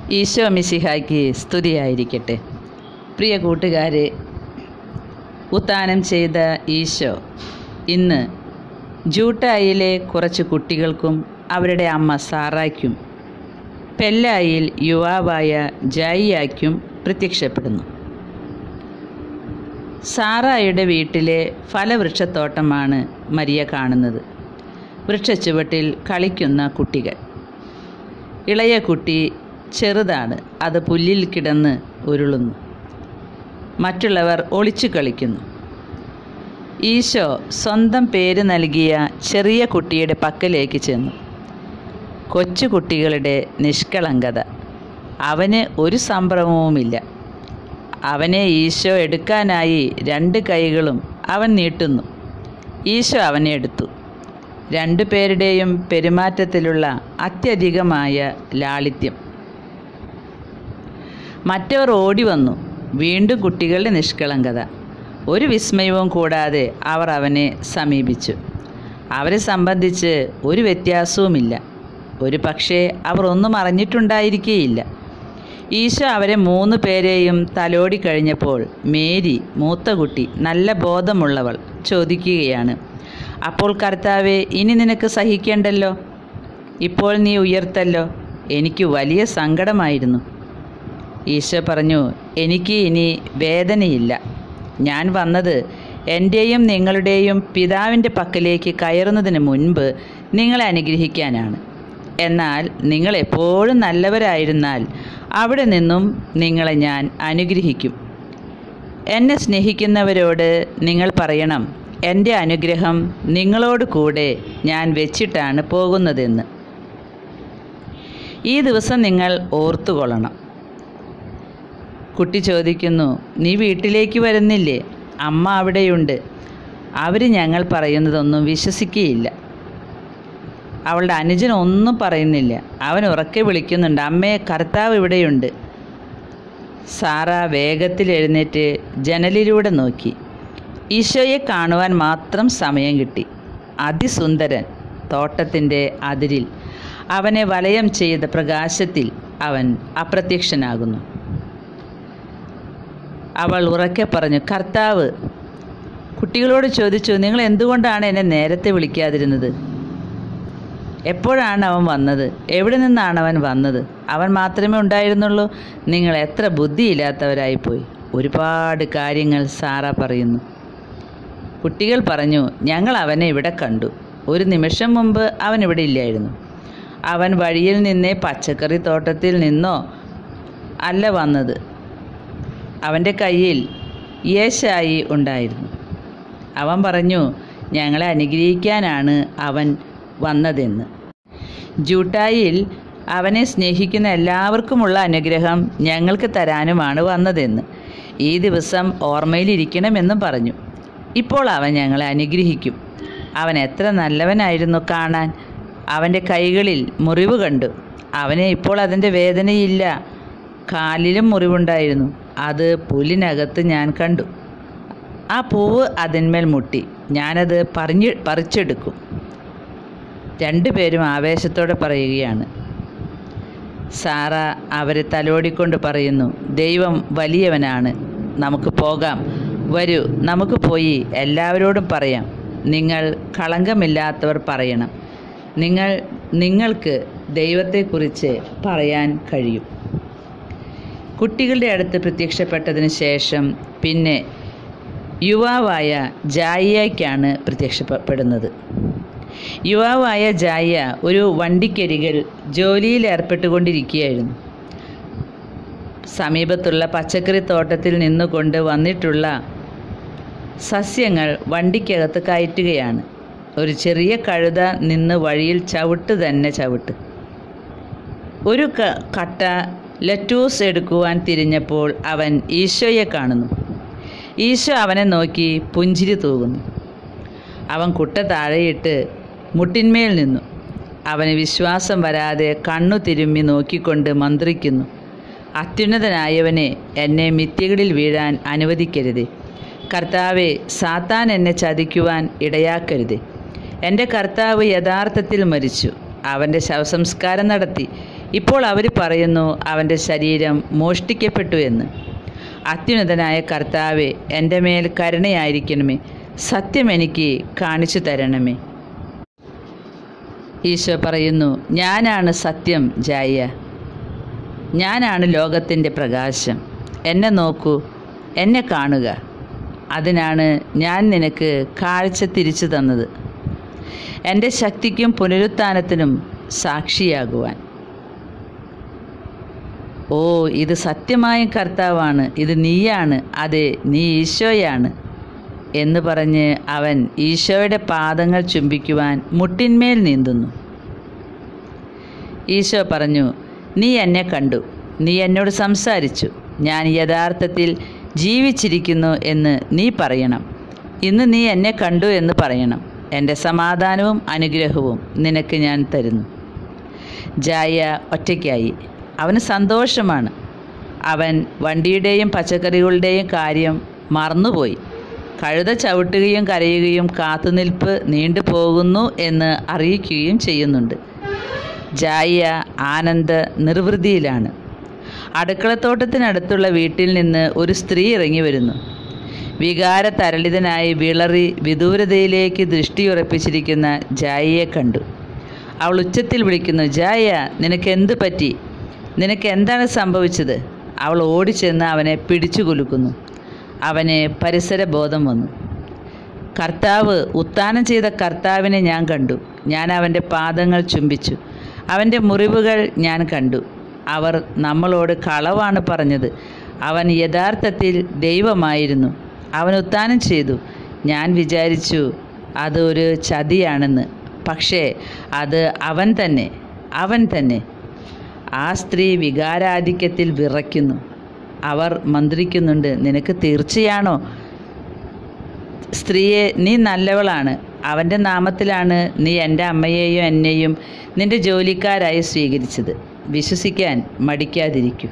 ഈശോ മിശിഹായ്ക്ക് സ്തുതിയായിരിക്കട്ടെ പ്രിയ കൂട്ടുകാരെ ഉത്താനം ചെയ്ത ഈശോ ഇന്ന് ജൂട്ടായിലെ കുറച്ച് കുട്ടികൾക്കും അവരുടെ അമ്മ സാറായ്ക്കും പെല്ലായിൽ യുവാവായ ജായിയായ്ക്കും പ്രത്യക്ഷപ്പെടുന്നു സാറായുടെ വീട്ടിലെ ഫലവൃക്ഷത്തോട്ടമാണ് മരിയ കാണുന്നത് വൃക്ഷച്ചുവട്ടിൽ കളിക്കുന്ന കുട്ടികൾ ഇളയ കുട്ടി ചെറുതാണ് അത് പുല്ലിൽ കിടന്ന് ഉരുളുന്നു മറ്റുള്ളവർ ഒളിച്ചു കളിക്കുന്നു ഈശോ സ്വന്തം പേര് നൽകിയ ചെറിയ കുട്ടിയുടെ പക്കലേക്ക് ചെന്നു കൊച്ചു കുട്ടികളുടെ നിഷ്കളങ്കത അവന് ഒരു സംഭ്രമവുമില്ല അവനെ ഈശോ എടുക്കാനായി രണ്ട് കൈകളും അവൻ നീട്ടുന്നു ഈശോ അവനെ എടുത്തു രണ്ടു പേരുടെയും പെരുമാറ്റത്തിലുള്ള അത്യധികമായ ലാളിത്യം മറ്റവർ ഓടി വന്നു വീണ്ടും കുട്ടികളുടെ നിഷ്കളങ്കത ഒരു വിസ്മയവും കൂടാതെ അവർ അവനെ സമീപിച്ചു അവരെ സംബന്ധിച്ച് ഒരു വ്യത്യാസവുമില്ല ഒരു പക്ഷേ അവർ ഒന്നും അറിഞ്ഞിട്ടുണ്ടായിരിക്കേയില്ല ഈശോ അവരെ മൂന്ന് പേരെയും തലോടി കഴിഞ്ഞപ്പോൾ മേരി മൂത്ത കുട്ടി നല്ല ബോധമുള്ളവൾ ചോദിക്കുകയാണ് അപ്പോൾ കർത്താവെ ഇനി നിനക്ക് സഹിക്കേണ്ടല്ലോ ഇപ്പോൾ നീ ഉയർത്തല്ലോ എനിക്ക് വലിയ സങ്കടമായിരുന്നു ഈശോ പറഞ്ഞു എനിക്ക് ഇനി വേദനയില്ല ഞാൻ വന്നത് എൻ്റെയും നിങ്ങളുടെയും പിതാവിൻ്റെ പക്കലേക്ക് കയറുന്നതിന് മുൻപ് നിങ്ങളെ അനുഗ്രഹിക്കാനാണ് എന്നാൽ നിങ്ങൾ എപ്പോഴും നല്ലവരായിരുന്നാൽ അവിടെ നിന്നും നിങ്ങളെ ഞാൻ അനുഗ്രഹിക്കും എന്നെ സ്നേഹിക്കുന്നവരോട് നിങ്ങൾ പറയണം എൻ്റെ അനുഗ്രഹം നിങ്ങളോട് കൂടെ ഞാൻ വെച്ചിട്ടാണ് പോകുന്നതെന്ന് ഈ ദിവസം നിങ്ങൾ ഓർത്തുകൊള്ളണം കുട്ടി ചോദിക്കുന്നു നീ വീട്ടിലേക്ക് വരുന്നില്ലേ അമ്മ അവിടെയുണ്ട് അവർ ഞങ്ങൾ പറയുന്നതൊന്നും വിശ്വസിക്കുകയില്ല അവളുടെ അനുജൻ ഒന്നും പറയുന്നില്ല അവൻ ഉറക്കെ വിളിക്കുന്നുണ്ട് അമ്മയെ കർത്താവ് ഇവിടെയുണ്ട് സാറ വേഗത്തിൽ എഴുന്നേറ്റ് ജനലിലൂടെ നോക്കി ഈശോയെ കാണുവാൻ മാത്രം സമയം കിട്ടി അതിസുന്ദരൻ തോട്ടത്തിൻ്റെ അതിരിൽ അവനെ വലയം ചെയ്ത പ്രകാശത്തിൽ അവൻ അപ്രത്യക്ഷനാകുന്നു അവൾ ഉറക്കെ പറഞ്ഞു കർത്താവ് കുട്ടികളോട് ചോദിച്ചു നിങ്ങൾ എന്തുകൊണ്ടാണ് എന്നെ നേരത്തെ വിളിക്കാതിരുന്നത് എപ്പോഴാണ് അവൻ വന്നത് എവിടെ നിന്നാണ് അവൻ വന്നത് അവൻ മാത്രമേ ഉണ്ടായിരുന്നുള്ളൂ നിങ്ങൾ എത്ര ബുദ്ധിയില്ലാത്തവരായിപ്പോയി ഒരുപാട് കാര്യങ്ങൾ സാറ പറയുന്നു കുട്ടികൾ പറഞ്ഞു ഞങ്ങൾ അവനെ ഇവിടെ കണ്ടു ഒരു നിമിഷം മുമ്പ് അവൻ ഇവിടെ ഇല്ലായിരുന്നു അവൻ വഴിയിൽ നിന്നേ പച്ചക്കറി തോട്ടത്തിൽ നിന്നോ അല്ല വന്നത് അവൻ്റെ കയ്യിൽ യേശായി ഉണ്ടായിരുന്നു അവൻ പറഞ്ഞു ഞങ്ങളെ അനുഗ്രഹിക്കാനാണ് അവൻ വന്നതെന്ന് ജൂട്ടായിൽ അവനെ സ്നേഹിക്കുന്ന എല്ലാവർക്കുമുള്ള അനുഗ്രഹം ഞങ്ങൾക്ക് തരാനുമാണ് വന്നതെന്ന് ഈ ദിവസം ഓർമ്മയിലിരിക്കണമെന്നും പറഞ്ഞു ഇപ്പോൾ അവൻ ഞങ്ങളെ അനുഗ്രഹിക്കും അവൻ എത്ര നല്ലവനായിരുന്നു കാണാൻ അവൻ്റെ കൈകളിൽ മുറിവ് കണ്ടു അവനെ ഇപ്പോൾ അതിൻ്റെ വേദനയില്ല കാലിലും മുറിവുണ്ടായിരുന്നു അത് പുല്ലിനകത്ത് ഞാൻ കണ്ടു ആ പൂവ് അതിന്മേൽ മുട്ടി ഞാനത് പറഞ്ഞ് പറിച്ചെടുക്കും രണ്ടുപേരും ആവേശത്തോടെ പറയുകയാണ് സാറ അവരെ തലോടിക്കൊണ്ട് പറയുന്നു ദൈവം വലിയവനാണ് നമുക്ക് പോകാം വരൂ നമുക്ക് പോയി എല്ലാവരോടും പറയാം നിങ്ങൾ കളങ്കമില്ലാത്തവർ പറയണം നിങ്ങൾ നിങ്ങൾക്ക് ദൈവത്തെക്കുറിച്ച് പറയാൻ കഴിയും കുട്ടികളുടെ അടുത്ത് പ്രത്യക്ഷപ്പെട്ടതിന് ശേഷം പിന്നെ യുവാവായ ജായിയയ്ക്കാണ് പ്രത്യക്ഷപ്പെടുന്നത് യുവാവായ ജായ ഒരു വണ്ടിക്കരികിൽ ജോലിയിൽ ഏർപ്പെട്ടുകൊണ്ടിരിക്കുകയായിരുന്നു സമീപത്തുള്ള പച്ചക്കറി തോട്ടത്തിൽ നിന്നുകൊണ്ട് വന്നിട്ടുള്ള സസ്യങ്ങൾ വണ്ടിക്കകത്ത് കയറ്റുകയാണ് ഒരു ചെറിയ കഴുത നിന്ന് വഴിയിൽ ചവിട്ട് തന്നെ ചവിട്ട് ഒരു കട്ട ലറ്റൂസ് എടുക്കുവാൻ തിരിഞ്ഞപ്പോൾ അവൻ ഈശോയെ കാണുന്നു ഈശോ അവനെ നോക്കി പുഞ്ചിരി തൂകുന്നു അവൻ കുട്ട താഴെയിട്ട് മുട്ടിന്മേൽ നിന്നു അവന് വിശ്വാസം വരാതെ കണ്ണു തിരുമ്മി നോക്കിക്കൊണ്ട് മന്ത്രിക്കുന്നു അത്യുന്നതനായവനെ എന്നെ മിഥ്യകളിൽ വീഴാൻ അനുവദിക്കരുതേ കർത്താവെ സാത്താൻ എന്നെ ചതിക്കുവാൻ ഇടയാക്കരുതേ എൻ്റെ കർത്താവ് യഥാർത്ഥത്തിൽ മരിച്ചു അവൻ്റെ ശവസംസ്കാരം നടത്തി ഇപ്പോൾ അവർ പറയുന്നു അവൻ്റെ ശരീരം മോഷ്ടിക്കപ്പെട്ടു എന്ന് അത്യുന്നതനായ കർത്താവെ എൻ്റെ മേൽ കരുണയായിരിക്കണമേ സത്യം എനിക്ക് കാണിച്ചു തരണമേ ഈശോ പറയുന്നു ഞാനാണ് സത്യം ജായ ഞാനാണ് ലോകത്തിൻ്റെ പ്രകാശം എന്നെ നോക്കൂ എന്നെ കാണുക അതിനാണ് ഞാൻ നിനക്ക് കാഴ്ച തിരിച്ചു തന്നത് എൻ്റെ ശക്തിക്കും പുനരുത്ഥാനത്തിനും സാക്ഷിയാകുവാൻ ഓ ഇത് സത്യമായും കർത്താവാണ് ഇത് നീയാണ് അതെ നീ ഈശോയാണ് എന്ന് പറഞ്ഞ് അവൻ ഈശോയുടെ പാദങ്ങൾ ചുംബിക്കുവാൻ മുട്ടിന്മേൽ നീന്തുന്നു ഈശോ പറഞ്ഞു നീ എന്നെ കണ്ടു നീ എന്നോട് സംസാരിച്ചു ഞാൻ യഥാർത്ഥത്തിൽ ജീവിച്ചിരിക്കുന്നു എന്ന് നീ പറയണം ഇന്ന് നീ എന്നെ കണ്ടു എന്ന് പറയണം എൻ്റെ സമാധാനവും അനുഗ്രഹവും നിനക്ക് ഞാൻ തരുന്നു ജായ ഒറ്റയ്ക്കായി അവന് സന്തോഷമാണ് അവൻ വണ്ടിയുടെയും പച്ചക്കറികളുടെയും കാര്യം മറന്നുപോയി കഴുത ചവിട്ടുകയും കരയുകയും കാത്തുനിൽപ്പ് നീണ്ടുപോകുന്നു എന്ന് അറിയിക്കുകയും ചെയ്യുന്നുണ്ട് ജായ ആനന്ദ നിർവൃതിയിലാണ് അടുക്കളത്തോട്ടത്തിനടുത്തുള്ള വീട്ടിൽ നിന്ന് ഒരു സ്ത്രീ ഇറങ്ങി വരുന്നു വികാര തരളിതനായി വിളറി വിദൂരതയിലേക്ക് ദൃഷ്ടിയുറപ്പിച്ചിരിക്കുന്ന ജായയെ കണ്ടു അവൾ ഉച്ചത്തിൽ വിളിക്കുന്നു ജായ നിനക്ക് എന്ത് പറ്റി നിനക്ക് എന്താണ് സംഭവിച്ചത് അവൾ ഓടിച്ചെന്ന് അവനെ പിടിച്ചു കുലുക്കുന്നു അവന് പരിസര ബോധം വന്നു കർത്താവ് ഉത്താനം ചെയ്ത കർത്താവിനെ ഞാൻ കണ്ടു ഞാൻ അവൻ്റെ പാദങ്ങൾ ചുംബിച്ചു അവൻ്റെ മുറിവുകൾ ഞാൻ കണ്ടു അവർ നമ്മളോട് കളവാണ് പറഞ്ഞത് അവൻ യഥാർത്ഥത്തിൽ ദൈവമായിരുന്നു അവൻ ഉത്താനം ചെയ്തു ഞാൻ വിചാരിച്ചു അതൊരു ചതിയാണെന്ന് പക്ഷേ അത് അവൻ തന്നെ അവൻ തന്നെ ആ സ്ത്രീ വികാരാധിക്യത്തിൽ വിറയ്ക്കുന്നു അവർ മന്ത്രിക്കുന്നുണ്ട് നിനക്ക് തീർച്ചയാണോ സ്ത്രീയെ നീ നല്ലവളാണ് അവൻ്റെ നാമത്തിലാണ് നീ എൻ്റെ അമ്മയെയും എന്നെയും നിന്റെ ജോലിക്കാരായി സ്വീകരിച്ചത് വിശ്വസിക്കാൻ മടിക്കാതിരിക്കൂ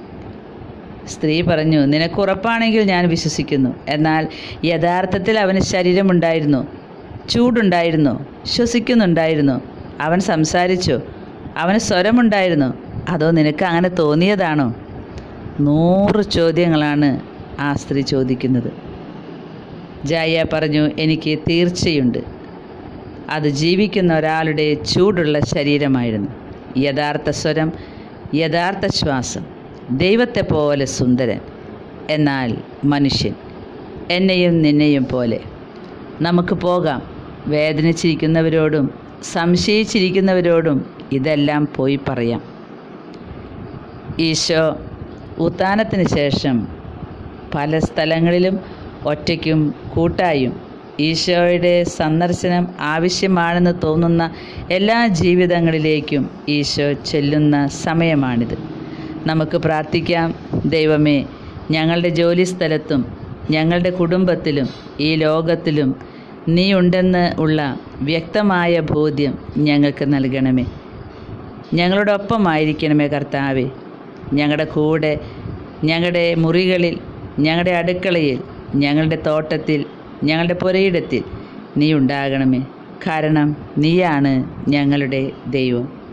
സ്ത്രീ പറഞ്ഞു നിനക്ക് ഉറപ്പാണെങ്കിൽ ഞാൻ വിശ്വസിക്കുന്നു എന്നാൽ യഥാർത്ഥത്തിൽ അവന് ശരീരമുണ്ടായിരുന്നു ചൂടുണ്ടായിരുന്നു ശ്വസിക്കുന്നുണ്ടായിരുന്നു അവൻ സംസാരിച്ചോ അവന് സ്വരമുണ്ടായിരുന്നോ അതോ നിനക്ക് അങ്ങനെ തോന്നിയതാണോ നൂറ് ചോദ്യങ്ങളാണ് ആ സ്ത്രീ ചോദിക്കുന്നത് ജായ പറഞ്ഞു എനിക്ക് തീർച്ചയുണ്ട് അത് ജീവിക്കുന്ന ഒരാളുടെ ചൂടുള്ള ശരീരമായിരുന്നു യഥാർത്ഥ സ്വരം യഥാർത്ഥ ശ്വാസം ദൈവത്തെ പോലെ സുന്ദരൻ എന്നാൽ മനുഷ്യൻ എന്നെയും നിന്നെയും പോലെ നമുക്ക് പോകാം വേദനിച്ചിരിക്കുന്നവരോടും സംശയിച്ചിരിക്കുന്നവരോടും ഇതെല്ലാം പോയി പറയാം ഈശോ ഉത്താനത്തിന് ശേഷം പല സ്ഥലങ്ങളിലും ഒറ്റയ്ക്കും കൂട്ടായും ഈശോയുടെ സന്ദർശനം ആവശ്യമാണെന്ന് തോന്നുന്ന എല്ലാ ജീവിതങ്ങളിലേക്കും ഈശോ ചെല്ലുന്ന സമയമാണിത് നമുക്ക് പ്രാർത്ഥിക്കാം ദൈവമേ ഞങ്ങളുടെ ജോലിസ്ഥലത്തും ഞങ്ങളുടെ കുടുംബത്തിലും ഈ ലോകത്തിലും നീ ഉണ്ടെന്ന് ഉള്ള വ്യക്തമായ ബോധ്യം ഞങ്ങൾക്ക് നൽകണമേ ഞങ്ങളോടൊപ്പമായിരിക്കണമേ കർത്താവേ ഞങ്ങളുടെ കൂടെ ഞങ്ങളുടെ മുറികളിൽ ഞങ്ങളുടെ അടുക്കളയിൽ ഞങ്ങളുടെ തോട്ടത്തിൽ ഞങ്ങളുടെ പുരയിടത്തിൽ നീ ഉണ്ടാകണമേ കാരണം നീയാണ് ഞങ്ങളുടെ ദൈവം